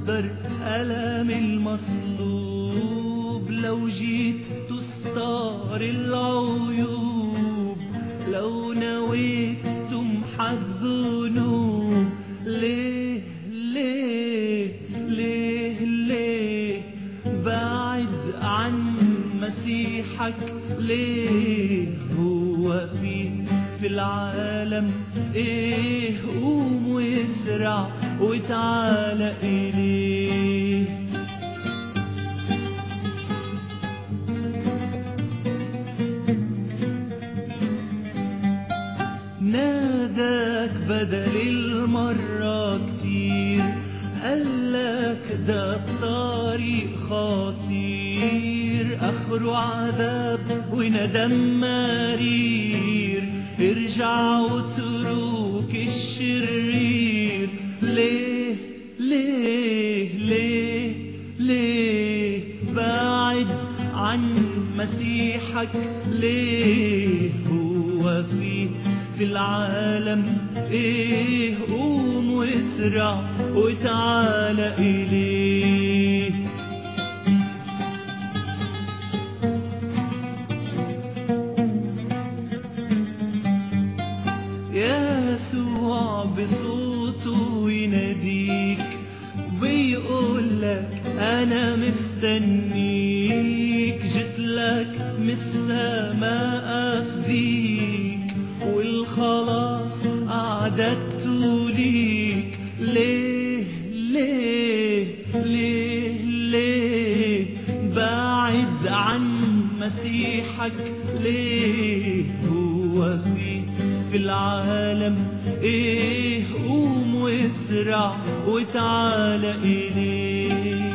مقدر ألم المصلوب لو جيت تستار العيوب لو نويت تمحى الذنوب ليه ليه ليه ليه بعد عن مسيحك ليه هو في في العالم ايه قوم واسرع وتعالى اليه ناداك بدل المرة كتير قالك ده الطريق خطير اخره عذاب وندم مرير ارجع واترك الشرير ليه ليه ليه ليه بعد عن مسيحك ليه هو في في العالم ايه قوم واسرع وتعالى اليه يسوع بصوته يناديك بيقول لك انا مستنيك جيت لك من السماء افديك والخلاص اعددته ليك ليه ليه ليه ليه بعد عن مسيحك ليه هو في في العالم ايه قوم واسرع وتعالى اليه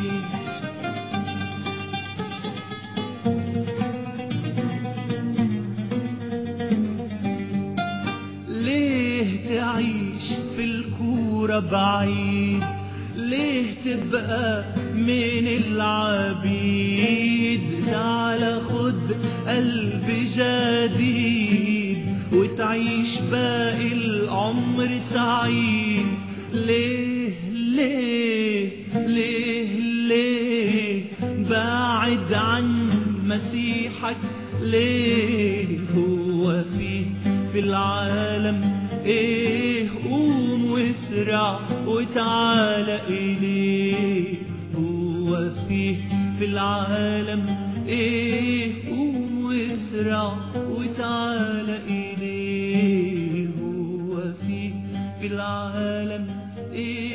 ليه تعيش في الكورة بعيد ليه تبقى من العبيد تعال خد قلب جديد وتعيش باقي العمر سعيد ليه ليه ليه ليه بعد عن مسيحك ليه هو فيه في العالم ايه قوم واسرع وتعالى اليه هو فيه في العالم ايه قوم واسرع وتعالى اليه هو فيه في العالم ايه